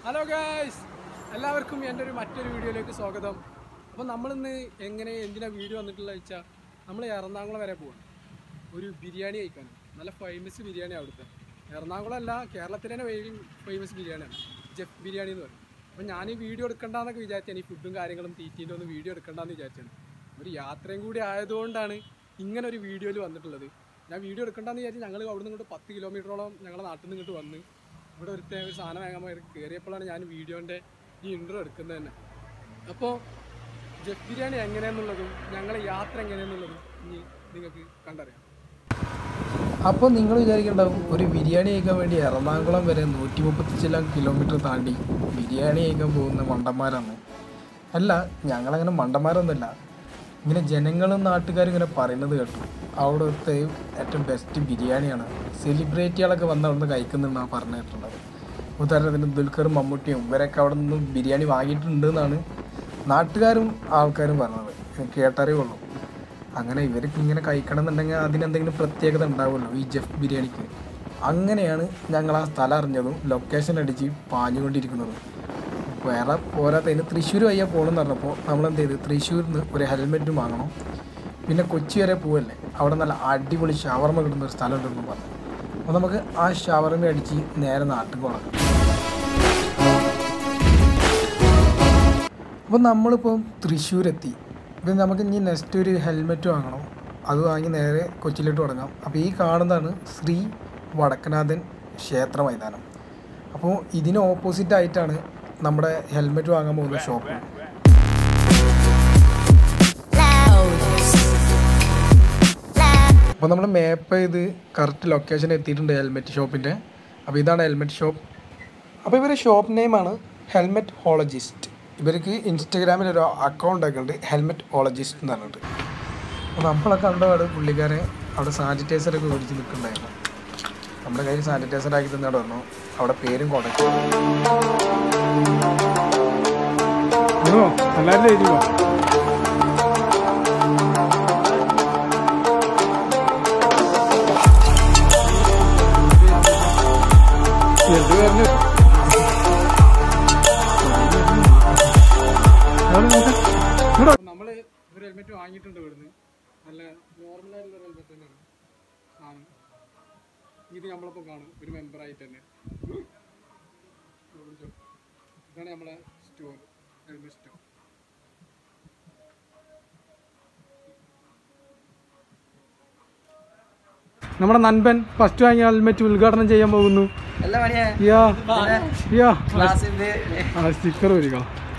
Hello guys എല്ലാവർക്കും എൻ്റെ ഒരു മറ്റൊരു വീഡിയോയിലേക്ക് സ്വാഗതം അപ്പോൾ നമ്മളിന്ന് എങ്ങനെ എന്തിനാ വീഡിയോ വന്നിട്ടുള്ള വെച്ചാൽ നമ്മൾ എറണാകുളം വരെ പോവാണ് ഒരു ബിരിയാണി കഴിക്കാൻ നല്ല ഫേമസ് ബിരിയാണി അവിടുത്തെ എറണാകുളം അല്ല കേരളത്തിലെ തന്നെ ഫേമസ് ബിരിയാണിയാണ് ജെഫ് ബിരിയാണി എന്ന് പറയും അപ്പോൾ ഞാൻ ഈ വീഡിയോ എടുക്കണ്ടെന്നൊക്കെ വിചാരിച്ചാണ് ഈ ഫുഡും കാര്യങ്ങളും തീറ്റീൻ്റെ ഒന്നും വീഡിയോ എടുക്കണ്ടെന്ന് വിചാരിച്ചാണ് ഒരു യാത്രയും കൂടി ആയതുകൊണ്ടാണ് ഇങ്ങനെ ഒരു വീഡിയോയിൽ വന്നിട്ടുള്ളത് ഞാൻ വീഡിയോ എടുക്കണ്ടെന്ന് വിചാരിച്ച് ഞങ്ങൾ അവിടെ നിന്ന് ഇങ്ങോട്ട് പത്ത് കിലോമീറ്ററോളം ഞങ്ങളുടെ നാട്ടിൽ നിന്ന് ഇങ്ങോട്ട് വന്ന് ഇവിടെ ഒരുത്ത ഒരു സാധനം വാങ്ങാൻ പോയി കയറിയപ്പോഴാണ് ഞാൻ വീഡിയോൻ്റെ ഈ ഇൻട്രോ എടുക്കുന്നത് തന്നെ അപ്പോൾ ജെഫ് ബിരിയാണി എങ്ങനെയാണെന്നുള്ളതും ഞങ്ങളെ യാത്ര എങ്ങനെയാണെന്നുള്ളതും ഇനി നിങ്ങൾക്ക് കണ്ടറിയാം അപ്പോൾ നിങ്ങൾ വിചാരിക്കുന്നുണ്ടാവും ഒരു ബിരിയാണി കഴിക്കാൻ വേണ്ടി എറണാകുളം വരെ നൂറ്റി മുപ്പത്തിച്ചില്ലാം കിലോമീറ്റർ താണ്ടി ബിരിയാണി കഴിക്കാൻ പോകുന്ന മണ്ടന്മാരാണ് അല്ല ഞങ്ങളങ്ങനെ മണ്ടന്മാരൊന്നുമല്ല ഇങ്ങനെ ജനങ്ങളും നാട്ടുകാരും ഇങ്ങനെ പറയുന്നത് കേട്ടു അവിടുത്തെ ഏറ്റവും ബെസ്റ്റ് ബിരിയാണിയാണ് സെലിബ്രിറ്റികളൊക്കെ വന്ന് അവിടെ നിന്ന് കഴിക്കുന്നുണ്ടെന്നാണ് പറഞ്ഞു കേട്ടിട്ടുള്ളത് ഉദാഹരണത്തിന് ദുൽഖറും മമ്മൂട്ടിയും ഇവരൊക്കെ അവിടെ നിന്ന് ബിരിയാണി വാങ്ങിയിട്ടുണ്ട് എന്നാണ് നാട്ടുകാരും ആൾക്കാരും പറഞ്ഞത് കേട്ടറിയുള്ളൂ അങ്ങനെ ഇവർക്ക് ഇങ്ങനെ കഴിക്കണം എന്നുണ്ടെങ്കിൽ അതിനെന്തെങ്കിലും പ്രത്യേകത ഉണ്ടാവുമല്ലോ ഈ ജെഫ് ബിരിയാണിക്ക് അങ്ങനെയാണ് ഞങ്ങൾ ആ സ്ഥലം അറിഞ്ഞതും ലൊക്കേഷൻ അടിച്ച് പാഞ്ഞുകൊണ്ടിരിക്കുന്നതും വേറെ പോരാത്തതിന് തൃശ്ശൂർ വയ്യ പോകണമെന്ന് പറഞ്ഞപ്പോൾ നമ്മൾ എന്ത് ചെയ്ത് തൃശ്ശൂരിൽ നിന്ന് ഒരു ഹെൽമെറ്റും വാങ്ങണം പിന്നെ കൊച്ചി വരെ പോവല്ലേ അവിടെ നല്ല അടിപൊളി ഷവർമ കിട്ടുന്ന ഒരു സ്ഥലം ഉണ്ടെന്ന് പറഞ്ഞു അപ്പോൾ നമുക്ക് ആ ഷവർമ അടിച്ച് നേരെ നാട്ടിൽ പോകണം അപ്പോൾ നമ്മളിപ്പോൾ തൃശ്ശൂരെത്തി ഇപ്പം നമുക്ക് ഇനി നെക്സ്റ്റ് ഒരു ഹെൽമെറ്റ് വാങ്ങണം അത് വാങ്ങി നേരെ കൊച്ചിയിലോട്ട് തുടങ്ങാം അപ്പോൾ ഈ കാണുന്നതാണ് ശ്രീ വടക്കനാഥൻ ക്ഷേത്ര മൈതാനം അപ്പോൾ ഇതിന് ഓപ്പോസിറ്റ് ആയിട്ടാണ് നമ്മുടെ ഹെൽമെറ്റ് വാങ്ങാൻ പോകുന്ന ഷോപ്പ് അപ്പോൾ നമ്മൾ മാപ്പ് ചെയ്ത് കറക്റ്റ് ലൊക്കേഷൻ എത്തിയിട്ടുണ്ട് ഹെൽമെറ്റ് ഷോപ്പിൻ്റെ അപ്പോൾ ഇതാണ് ഹെൽമെറ്റ് ഷോപ്പ് അപ്പോൾ ഇവരുടെ ഷോപ്പ് നെയിമാണ് ഹെൽമെറ്റ് ഹോളജിസ്റ്റ് ഇവർക്ക് ഇൻസ്റ്റഗ്രാമിൽ ഒരു അക്കൗണ്ട് ഒക്കെ ഉണ്ട് ഹെൽമെറ്റ് ഹോളജിസ്റ്റ് എന്ന് പറഞ്ഞിട്ട് അപ്പോൾ നമ്മളെ കണ്ടപാട് പുള്ളിക്കാരെ അവിടെ സാനിറ്റൈസർ ഒക്കെ മേടിച്ച് നിൽക്കുന്നുണ്ടായിരുന്നു നമ്മുടെ കയ്യിൽ സാനിറ്റൈസർ ആക്കി തന്നവിടെ വന്നു അവിടെ പേരും കോണ്ടാക്ട് എല്ലാവരും എഴുതിയോ എന്ത് പറഞ്ഞു നമ്മള് ഒരു ഹെൽമെറ്റ് വാങ്ങിയിട്ടുണ്ട് ഇവിടുന്ന് നല്ല നോർമൽ ആയിട്ടുള്ള ഒരു ഹെൽമെറ്റ് തന്നെയാണ് ആണ് ഇത് നമ്മളിപ്പോൾ കാണും ഒരു മെമ്പർ ആയിട്ട് തന്നെ ഇതാണ് നമ്മളെ സ്റ്റോർ ഹെൽമെറ്റ് സ്റ്റോർ നമ്മുടെ നൻപൻ ഫസ്റ്റ് വാങ്ങിയ ഹെൽമെറ്റ് ഉദ്ഘാടനം ചെയ്യാൻ പോകുന്നു അല്ല മണിയെ യാ യാ ക്ലാസ്സിന്റെ ആ സ്റ്റിക്കർ വരിക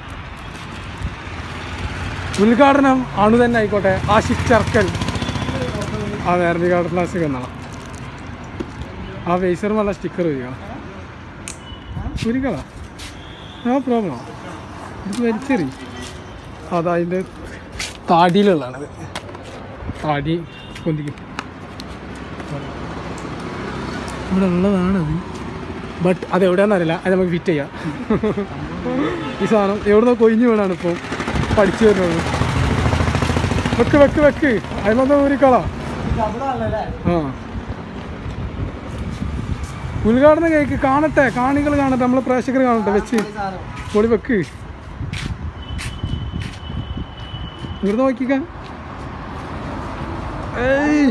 ഉദ്ഘാടനം അണു തന്നെ ആയിക്കോട്ടെ ആഷിഖ് ചർക്കൽ ആ നേരത്തെ ഗാർഡൻ ക്ലാസ്സിൽ വന്നാളാം ആ വേസർ നല്ല സ്റ്റിക്കർ വരിക വരികളാ നോ പ്രോബ്ലം ഇത് വലിച്ചെറി അതതിൻ്റെ താടിയിലുള്ളതാണത് താടി പൊന്തിക്കും ഇവിടെ ഉള്ളതാണത് ബട്ട് അത് എവിടെയാണെന്നറിയില്ല അത് നമുക്ക് ഫിറ്റ് ചെയ്യാം ഈ സാധനം എവിടുന്നോ കൊയിഞ്ഞു വീണാണ് ഇപ്പം പഠിച്ചു വരുന്നത് വെക്ക് വെക്ക് വെക്ക് അതിമൊന്നും ഊരിക്കളാം ആ ഉദ്ഘാടനം കേക്ക് കാണട്ടെ കാണികൾ കാണട്ടെ നമ്മളെ പ്രേക്ഷകർ കാണട്ടെ വെച്ച് പൊളി വെക്ക് ഇങ്ങോട്ട് നോക്കിക്ക ഏയ്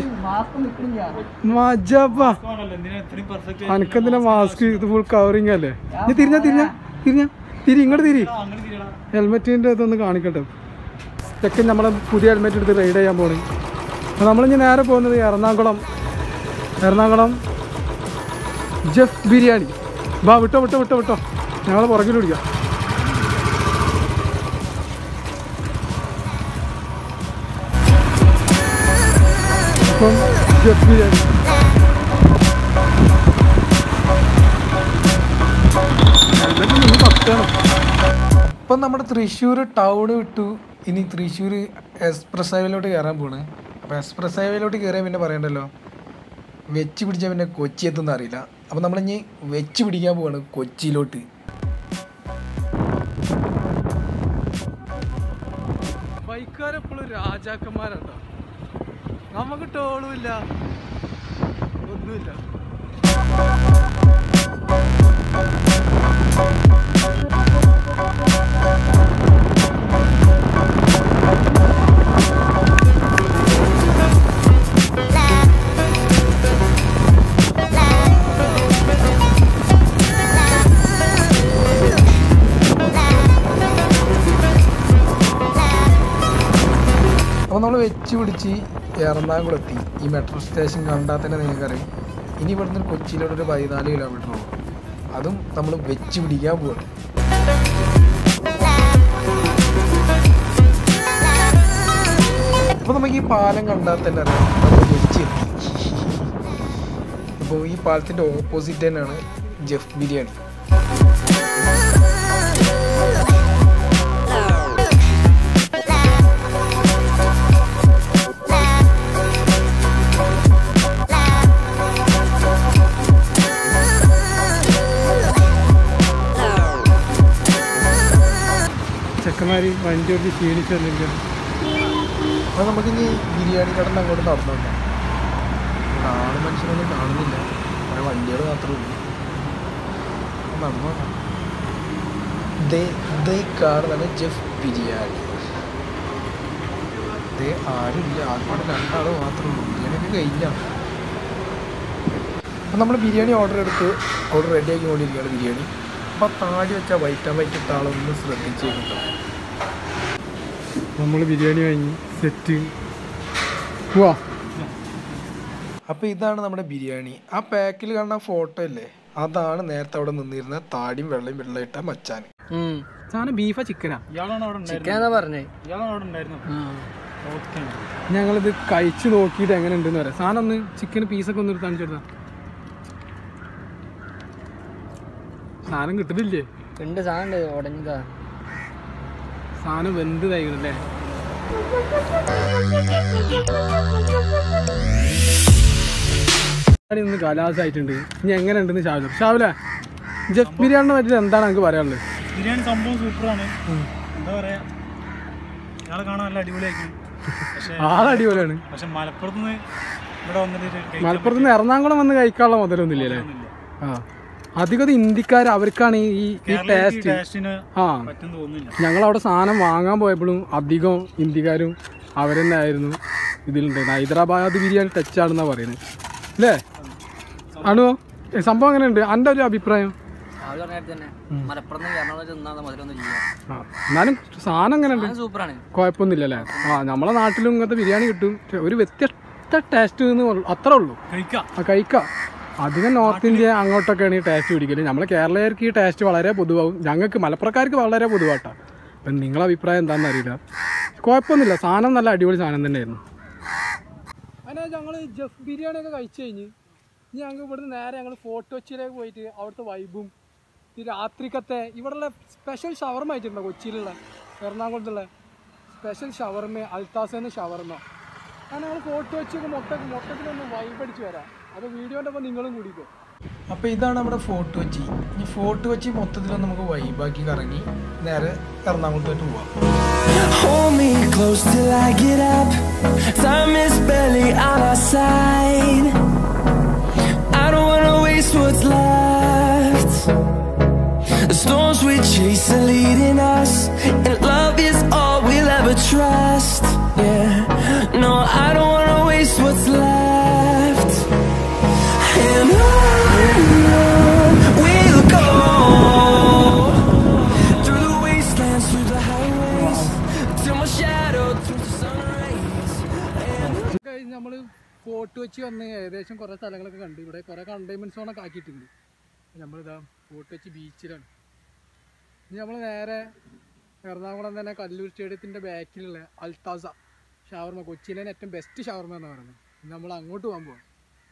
മജാ അനക്കെന്തിനാ മാസ്ക് ഇത് ഫുൾ കവറിങ് അല്ലേ നീ തിരിഞ്ഞ തിരിഞ്ഞ തിരിഞ്ഞ തിരി ഇങ്ങോട്ട് തിരി ഹെൽമെറ്റിൻ്റെ ഇതൊന്ന് കാണിക്കട്ടെ ചെക്കൻ നമ്മളെ പുതിയ ഹെൽമെറ്റ് എടുത്ത് റൈഡ് ചെയ്യാൻ പോണേ അപ്പോൾ നമ്മളിനി നേരെ പോകുന്നത് എറണാകുളം എറണാകുളം ജെഫ് ബിരിയാണി ബാ വിട്ടോ വിട്ടോ വിട്ടോ വിട്ടോ ഞങ്ങൾ പുറകിൽ പിടിക്കാം അപ്പം ജെഫ് ബിരിയാണി ഹെൽമെറ്റ് നിന്ന് പത്താണ് ഇപ്പം നമ്മുടെ തൃശ്ശൂർ ടൗൺ വിട്ടു ഇനി തൃശ്ശൂർ എക്സ്പ്രസ് ഹൈവേയിലോട്ട് കയറാൻ പോണ് അപ്പോൾ എക്സ്പ്രസ് ഹൈവേയിലോട്ട് കയറിയാൽ പിന്നെ പറയണ്ടല്ലോ വെച്ച് പിടിച്ചാൽ പിന്നെ കൊച്ചി എത്തുന്ന അറിയില്ല അപ്പോൾ നമ്മളിനി വെച്ച് പിടിക്കാൻ പോവാണ് കൊച്ചിയിലോട്ട് ബൈക്കാരെപ്പോഴും രാജാക്കന്മാരാട്ടോ നമുക്ക് ടോളുമില്ല ഒന്നുമില്ല വെച്ച് പിടിച്ച് എറണാകുളം എത്തി ഈ മെട്രോ സ്റ്റേഷൻ കണ്ടാൽ തന്നെ നിങ്ങൾക്കറിയാം ഇനി ഇവിടുന്ന് കൊച്ചിയിലോട്ട് ഒരു പതിനാല് കിലോമീറ്റർ ഉള്ളൂ അതും നമ്മൾ വെച്ച് പിടിക്കാൻ പോവാണ് അപ്പോൾ നമുക്ക് ഈ പാലം കണ്ടാൽ തന്നെ അറിയാം നമ്മൾ വെച്ച് അപ്പോൾ ഈ പാലത്തിൻ്റെ ഓപ്പോസിറ്റ് തന്നെയാണ് ജെഫ് ബിരിയാണി ചെക്കന്മാർ വണ്ടി ഓടി ക്ഷീണിച്ചല്ലെങ്കിൽ അപ്പോൾ നമുക്കിനി ബിരിയാണി കടന്ന് അങ്ങോട്ട് നടന്നു നോക്കാം ആള് മനുഷ്യരൊന്നും കാണുന്നില്ല കുറേ വണ്ടികൾ മാത്രമേ ഉള്ളൂ അപ്പോൾ നടന്നു നോക്കാം ദേ ദേ കാണുന്നതാണ് ജെഫ് ബിരിയാണി ദേ ആരുമില്ല ആകപ്പാടെ രണ്ടാൾ മാത്രമേ ഉള്ളൂ ബിരിയാണിയൊക്കെ കഴിഞ്ഞാണ് അപ്പം നമ്മൾ ബിരിയാണി ഓർഡർ എടുത്ത് ഓർഡർ റെഡി ആക്കിക്കൊണ്ടിരിക്കുകയാണ് ബിരിയാണി അപ്പോൾ താടി വെച്ച വൈറ്റ് ആൻഡ് വൈറ്റ് ഇട്ട ആളൊന്ന് ശ്രദ്ധിച്ചേക്കുന്നുണ്ടോ നമ്മൾ ബിരിയാണി കഴിഞ്ഞ് സെറ്റ് പോവാ അപ്പോൾ ഇതാണ് നമ്മുടെ ബിരിയാണി ആ പാക്കിൽ കാണുന്ന ഫോട്ടോ അല്ലേ അതാണ് നേരത്തെ അവിടെ നിന്നിരുന്ന താടിയും വെള്ളയും വെള്ളയിട്ട മച്ചാൻ സാധനം ബീഫാ ചിക്കനാ ഇയാളാണ് അവിടെ ചിക്കൻ എന്നാ പറഞ്ഞേ ഇയാളാണ് അവിടെ ഉണ്ടായിരുന്നത് ഓക്കെയാണ് ഞങ്ങളിത് കഴിച്ചു നോക്കിയിട്ട് എങ്ങനെ ഉണ്ടെന്ന് പറയാം സാധനം ഒന്ന് ചിക്കൻ പീസൊക്കെ ഒന്ന് എടുത്ത് കാണിച്ചു കൊടുത്താ സാധനം കിട്ടുന്നില്ലേ ഉണ്ട് സാധനം ഉണ്ട് ഉടഞ്ഞതാ സാധനം വെന്ത് തയ്ക്കണല്ലേ ഇന്ന് കലാസായിട്ടുണ്ട് ഇനി എങ്ങനെ ഉണ്ടെന്ന് ഷാവില ഷാവില ജഫ് ബിരിയാണിനെ പറ്റിയിട്ട് എന്താണ് എനിക്ക് പറയാനുള്ളത് ബിരിയാണി സംഭവം സൂപ്പറാണ് എന്താ പറയാ ഇയാളെ കാണാൻ നല്ല അടിപൊളിയായിരിക്കും പക്ഷെ ആളടിപൊളിയാണ് പക്ഷെ മലപ്പുറത്ത് നിന്ന് ഇവിടെ വന്നിട്ട് കഴിക്കാൻ മലപ്പുറത്ത് നിന്ന് എറണാകുളം വന്ന് കഴിക്കാനുള്ള മുതലൊന്നുമില്ല അല്ലേ പറ്റുന്നില്ല. ആ അധികം ഇന്ത്യക്കാർ അവർക്കാണ് ഈ ഈ കേരളത്തിൽ ഈ ടേസ്റ്റ് ടേസ്റ്റിന് ആ പറ്റും തോന്നുന്നില്ല ഞങ്ങൾ അവിടെ സാധനം വാങ്ങാൻ പോയപ്പോഴും അധികം ഇന്ത്യക്കാരും അവരെന്നെ ആയിരുന്നു ഇതിലുണ്ട് ഹൈദരാബാദ് ബിരിയാണി ടച്ച് ആണെന്നാ പറയുന്നത് അല്ലേ ആണോ ഏ, സംഭവം അങ്ങനെ ഉണ്ട് എൻ്റെ ഒരു അഭിപ്രായം ആള് പറഞ്ഞ തന്നെ മലപ്പുറത്ത് നിന്ന് എറണാകുളം തിന്നാ മധുരമൊന്നും ചെയ്യാം ആ എന്നാലും സാധനം അങ്ങനെ ഉണ്ട് സൂപ്പറാണ് കുഴപ്പമൊന്നുമില്ല അല്ലേ ആ നമ്മളെ നാട്ടിലും ഇങ്ങനത്തെ ബിരിയാണി കിട്ടും പക്ഷെ ഒരു വ്യത്യസ്ത ടേസ്റ്റ് എന്ന് ഉള്ളു- അത്രേ ഉള്ളൂ കഴിക്കാം ആ കഴിക്കാം അധികം നോർത്ത് ഇന്ത്യ അങ്ങോട്ടൊക്കെയാണ് ഈ ടേസ്റ്റ് പിടിക്കല് നമ്മളെ കേരളീയർക്ക് ഈ ടേസ്റ്റ് വളരെ പൊതുവാകും ഞങ്ങൾക്ക് മലപ്പുറക്കാർക്ക് വളരെ പൊതുവാട്ടാ അപ്പം നിങ്ങളെ അഭിപ്രായം എന്താണെന്ന് അറിയില്ല കുഴപ്പമൊന്നുമില്ല സാധനം നല്ല അടിപൊളി സാധനം തന്നെയായിരുന്നു അങ്ങനെ ഞങ്ങൾ ജഫ് ബിരിയാണി ഒക്കെ കഴിച്ചു കഴിഞ്ഞ് ഇനി ഞങ്ങൾ ഇവിടുന്ന് നേരെ ഞങ്ങൾ ഫോർട്ട് കൊച്ചിയിലേക്ക് പോയിട്ട് അവിടുത്തെ വൈബും ഈ രാത്രിക്കത്തെ ഇവിടെയുള്ള സ്പെഷ്യൽ ഷവർമ വെച്ചിട്ടുണ്ടോ കൊച്ചിയിലുള്ള എറണാകുളത്തുള്ള സ്പെഷ്യൽ ഷവർമ അൽത്താസെന്ന് ഷവർമ അങ്ങനെ ഞങ്ങൾ ഫോർട്ട് കൊച്ചിയൊക്കെ മൊത്തം മൊത്തത്തിലൊന്ന് വൈബ് അടിച്ച് വരാം അത് വീഡിയോൻ്റെ ഒപ്പം നിങ്ങളും കൂടിക്കോ അപ്പോൾ ഇതാണ് നമ്മുടെ ഫോർട്ട് കൊച്ചി ഈ ഫോർട്ട് കൊച്ചി മൊത്തത്തിൽ നമുക്ക് വൈബാക്കി കറങ്ങി നേരെ എറണാകുളത്തോട്ട് പോവാം Hold me close till I get up. Time is barely on our side. I don't wanna waste what's left. The storms we chase are leading us, and love is all we'll ever trust. Yeah, no, I don't wanna waste what's left. And on we'll go through the wastelands, through the highways, till my shadow turns to sun rays. കഴിഞ്ഞ് നമ്മൾ fort Kochi വന്ന് ഏകദേശം കുറേ സ്ഥലങ്ങളൊക്കെ കണ്ടു ഇവിടെ കുറേ containment സോണൊക്കെ ആക്കിയിട്ടുണ്ട് നമ്മളിതാ ഫോർട്ട് കൊച്ചി ബീച്ചിലാണ് ഇനി നമ്മൾ നേരെ എറണാകുളം തന്നെ കല്ലൂർ സ്റ്റേഡിയത്തിൻ്റെ ബാക്കിലുള്ള അൽത്താസ ഷവർമ കൊച്ചിയിലെ ഏറ്റവും ബെസ്റ്റ് ഷവർമ എന്ന് പറയുന്നത് ഇനി നമ്മൾ അങ്ങോട്ട് പോകാൻ പോവാം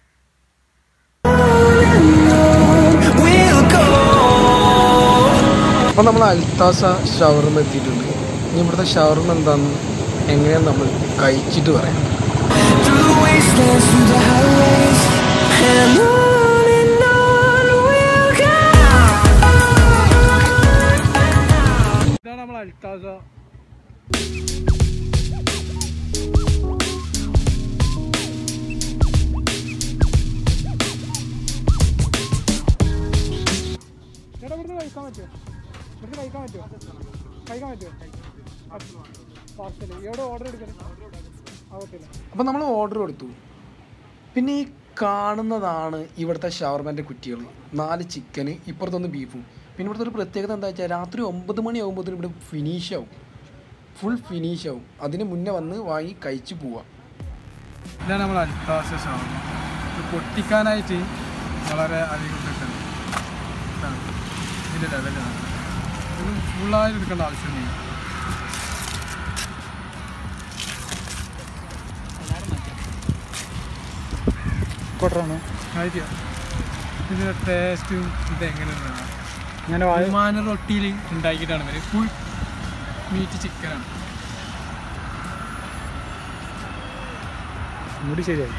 We'll go. അപ്പോൾ നമ്മൾ അൽത്താസ ഷവർമ എത്തിയിട്ടുണ്ട് ഇനി ഇവിടുത്തെ ഷവർമ എന്താണെന്ന് എങ്ങനെയാന്ന് നമ്മൾ കഴിച്ചിട്ട് പറയാം Through the wastelands, through the highways, and on and on we'll go. ഇതാണ് നമ്മൾ അൽത്താസ ചേട്ടാ ഇവിടുന്ന് കഴിക്കാൻ പറ്റുമോ ഇവിടുന്ന് കഴിക്കാൻ പറ്റുമോ കഴിക്കാൻ പറ്റുമോ പാർസൽ എവിടെ ഓർഡർ എടുക്കണം ആ ഓക്കെ അപ്പോൾ നമ്മൾ ഓർഡർ കൊടുത്തു പിന്നെ ഈ കാണുന്നതാണ് ഇവിടുത്തെ ഷവർമൻ്റെ കുറ്റികൾ നാല് ചിക്കന് ഇപ്പുറത്തൊന്ന് ബീഫും പിന്നെ ഇവിടുത്തെ ഒരു പ്രത്യേകത എന്താ വെച്ചാൽ രാത്രി ഒമ്പത് മണിയാകുമ്പോഴത്തേനും ഇവിടെ ഫിനിഷ് ആവും ഫുൾ ഫിനിഷ് ആവും അതിന് മുന്നേ വന്ന് വാങ്ങി കഴിച്ചു പോവാം ഇതാണ് നമ്മൾ അൽത്താസ ഷവർമ ഇത് പൊട്ടിക്കാനായിട്ട് വളരെ അധികം കിട്ടുന്നത് ഇതാണ് ഇതിൻ്റെ ലെവലാണ് ഇത് ഫുള്ളായിട്ട് എടുക്കേണ്ട ആവശ്യമൊന്നുമില്ല കൊട്ടാണ് ആയിട്ട് ഇതിൻ്റെ ടേസ്റ്റും ഇത് എങ്ങനെയാണ് ഞാൻ വായ വിമാന റൊട്ടിയിൽ ഉണ്ടാക്കിയിട്ടാണ് ഇവർ ഫുൾ മീറ്റ് ചിക്കനാണ് മുടി ശരിയായി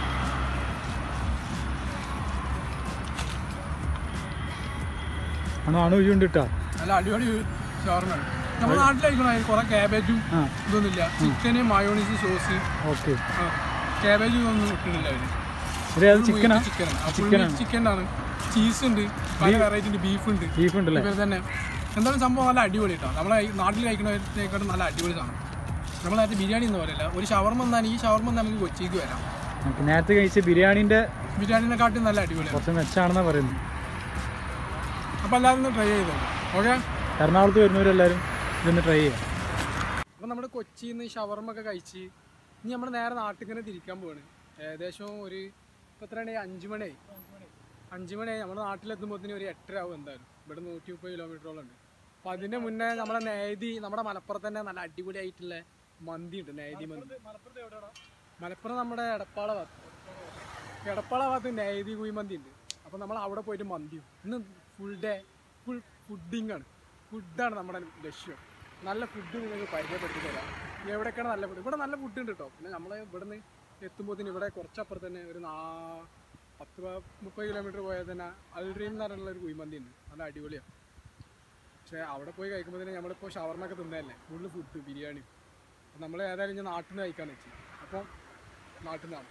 ആണോ ആണോ ഒഴിവുണ്ട് കേട്ടോ നല്ല അടിപൊളി ഷവർമയാണ് നമ്മുടെ നാട്ടിലായിരിക്കണം കുറേ ക്യാബേജും ആ ഇതൊന്നുമില്ല ചിക്കന് മയോണീസ് സോസ് ഓക്കെ ക്യാബേജ് ഒന്നും ഇട്ടിട്ടില്ല അവര് ഇത് അത് ചിക്കനാ ചിക്കനാണ് ചിക്കനാണ്. ചിക്കനാണ് ചീസ് ഉണ്ട് പല വെറൈറ്റി ഉണ്ട് ബീഫ് ഉണ്ട് ബീഫ് ഉണ്ടല്ലേ ഇവർ തന്നെ എന്തായാലും സംഭവം നല്ല അടിപൊളി കേട്ടോ നമ്മളെ ഈ നാട്ടിൽ കഴിക്കുന്നതിനേക്കാട്ടും നല്ല അടിപൊളി സാധനം നമ്മൾ നേരത്തെ ബിരിയാണി എന്ന് പറയില്ല ഒരു ഷവർമ എന്നാൽ ഈ ഷവർമ നമുക്ക് കൊച്ചിക്ക് വരാം നമുക്ക് നേരത്തെ കഴിച്ച ബിരിയാണീൻ്റെ ബിരിയാണിനെക്കാട്ടും നല്ല അടിപൊളിയാണ് കുറച്ച് മെച്ചാണെന്നാണ് പറയുന്നത് അപ്പോൾ എല്ലാവരും ഒന്ന് ട്രൈ ചെയ്തോ ഓക്കെ എറണാകുളത്ത് വരുന്നവരെല്ലാവരും ഇതൊന്ന് ട്രൈ ചെയ്യാം അപ്പോൾ നമ്മുടെ കൊച്ചിയിൽ നിന്ന് ഷവർമ ഒക്കെ കഴിച്ച് ഇനി നമ്മൾ നേരെ നാട്ടിൽ തന്നെ തിരിക്കാൻ പോവാണ് ഏകദേശം ഒരു ഇപ്പോൾ എത്രയാണ് അഞ്ച് മണിയായി അഞ്ച് മണിയായി നമ്മുടെ നാട്ടിലെത്തുമ്പോഴത്തേന് ഒരു എട്ടര ആവും എന്തായാലും ഇവിടെ നൂറ്റി മുപ്പത് കിലോമീറ്ററോളം ഉണ്ട് അപ്പോൾ അതിൻ്റെ മുന്നേ നമ്മുടെ നേതി നമ്മുടെ മലപ്പുറത്ത് തന്നെ നല്ല അടിപൊളിയായിട്ടുള്ള മന്തി ഉണ്ട് നേതി മന്തി മലപ്പുറം നമ്മുടെ എടപ്പാള ഭാഗത്ത് എടപ്പാള ഭാഗത്ത് നേതി കുഴിമന്തി ഉണ്ട് അപ്പോൾ നമ്മൾ അവിടെ പോയിട്ട് മന്തി ഇന്ന് ഫുൾ ഡേ ഫുൾ ഫുഡിങ് ആണ് ഫുഡാണ് നമ്മുടെ ലക്ഷ്യം നല്ല ഫുഡ് നിങ്ങൾക്ക് പരിചയപ്പെടുത്തി തരാം എവിടെയൊക്കെയാണ് നല്ല ഫുഡ് ഇവിടെ നല്ല ഫുഡ് ഉണ്ട് കേട്ടോ പിന്നെ നമ്മൾ ഇവിടെ നിന്ന് എത്തുമ്പോഴത്തേന് ഇവിടെ കുറച്ചപ്പുറത്ത് തന്നെ ഒരു നാ പത്ത് പ- മുപ്പത് കിലോമീറ്റർ പോയാൽ തന്നെ അൽഡ്രീം എന്ന് പറഞ്ഞുള്ള ഒരു കുഴിമന്തി ഉണ്ട് നല്ല അടിപൊളിയാണ് പക്ഷേ അവിടെ പോയി കഴിക്കുമ്പോൾ തന്നെ നമ്മളിപ്പോൾ ഷവർമൊക്കെ തിന്നതല്ലേ ഫുള്ള് ഫുഡ് ബിരിയാണി നമ്മൾ ഏതായാലും ഞാൻ നാട്ടിൽ നിന്ന് കഴിക്കാന്ന് വെച്ചു അപ്പോൾ നാട്ടിൽ നിന്നാണ്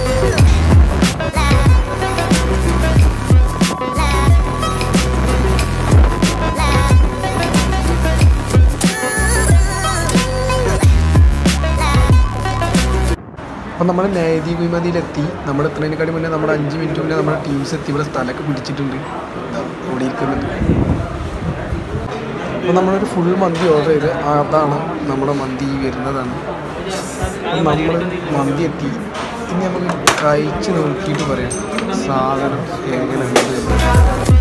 അപ്പം നമ്മൾ നേതി കുഴിമതിയിലെത്തി നമ്മൾ എത്തുന്നതിനെക്കാട്ടി മുന്നേ നമ്മുടെ അഞ്ച് മിനിറ്റ് മുന്നേ നമ്മുടെ ടീംസ് എത്തി ഇവിടെ സ്ഥലമൊക്കെ പിടിച്ചിട്ടുണ്ട് ദാ ഇവിടെ ഇരിക്കുന്നുണ്ട് അപ്പം നമ്മളൊരു ഫുൾ മന്തി ഓർഡർ ചെയ്ത് അതാണ് നമ്മുടെ മന്തി വരുന്നതാണ് അപ്പം നമ്മൾ മന്തി എത്തി ഇനി നമുക്ക് കഴിച്ച് നോക്കിയിട്ട് പറയാം സാധനം എങ്ങനെയുണ്ട് എന്ന്.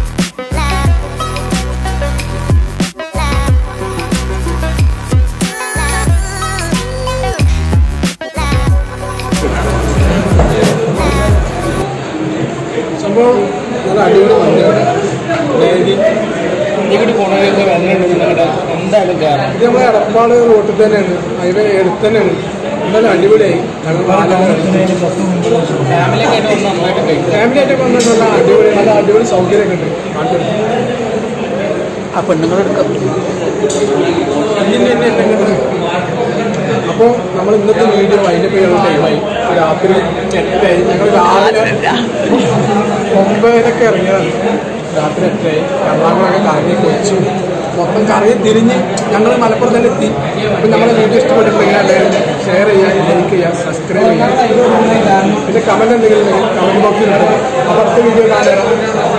സംഭവം നല്ല അടിപൊളി മന്തിയാണ് നേതി ഇങ്ങോട്ട് പോകണമെങ്കിൽ എന്തായാലും കാരണം ഇത് നമ്മുടെ എടപ്പാട് റോട്ടിൽ തന്നെയാണ് അതിന്റെ അടുത്ത് തന്നെയാണ് എന്തായാലും അടിപൊളിയായി ഞങ്ങൾ ഫാമിലിയൊക്കെ ആയിട്ട് വന്ന് നന്നായിട്ട് കഴിക്കും ഫാമിലി ആയിട്ടൊക്കെ വന്നിട്ട് നല്ല അടിപൊളി നല്ല അടിപൊളി സൗകര്യമൊക്കെ ഉണ്ട് നാട്ടിൽ ആ പെണ്ണുങ്ങളെടുക്കാം ഇതിന്റെ തന്നെ എല്ലാം അപ്പോൾ നമ്മൾ ഇന്നത്തെ വീഡിയോ അതിൻ്റെ പേര് ടൈമായി രാത്രി എട്ടായി ഞങ്ങൾ രാവിലെ ഒമ്പതിനൊക്കെ ഇറങ്ങിയതാണ് രാത്രി എട്ടായി എറണാകുളമൊക്കെ കറങ്ങി കൊച്ചു മൊത്തം കറങ്ങി തിരിഞ്ഞ് ഞങ്ങൾ മലപ്പുറത്ത് തന്നെ എത്തി അപ്പം നമ്മളെ വീഡിയോ ഇഷ്ടപ്പെട്ടിട്ടുണ്ടെങ്കിൽ എല്ലാവരും ഷെയർ ചെയ്യുക ലൈക്ക് ചെയ്യുക സബ്സ്ക്രൈബ് ചെയ്യുക പിന്നെ കമൻറ്റ് എന്തെങ്കിലും കമൻറ്റ് ബോക്സിൽ ഇടുക അപ്പോൾ അടുത്ത വീഡിയോ കാണാം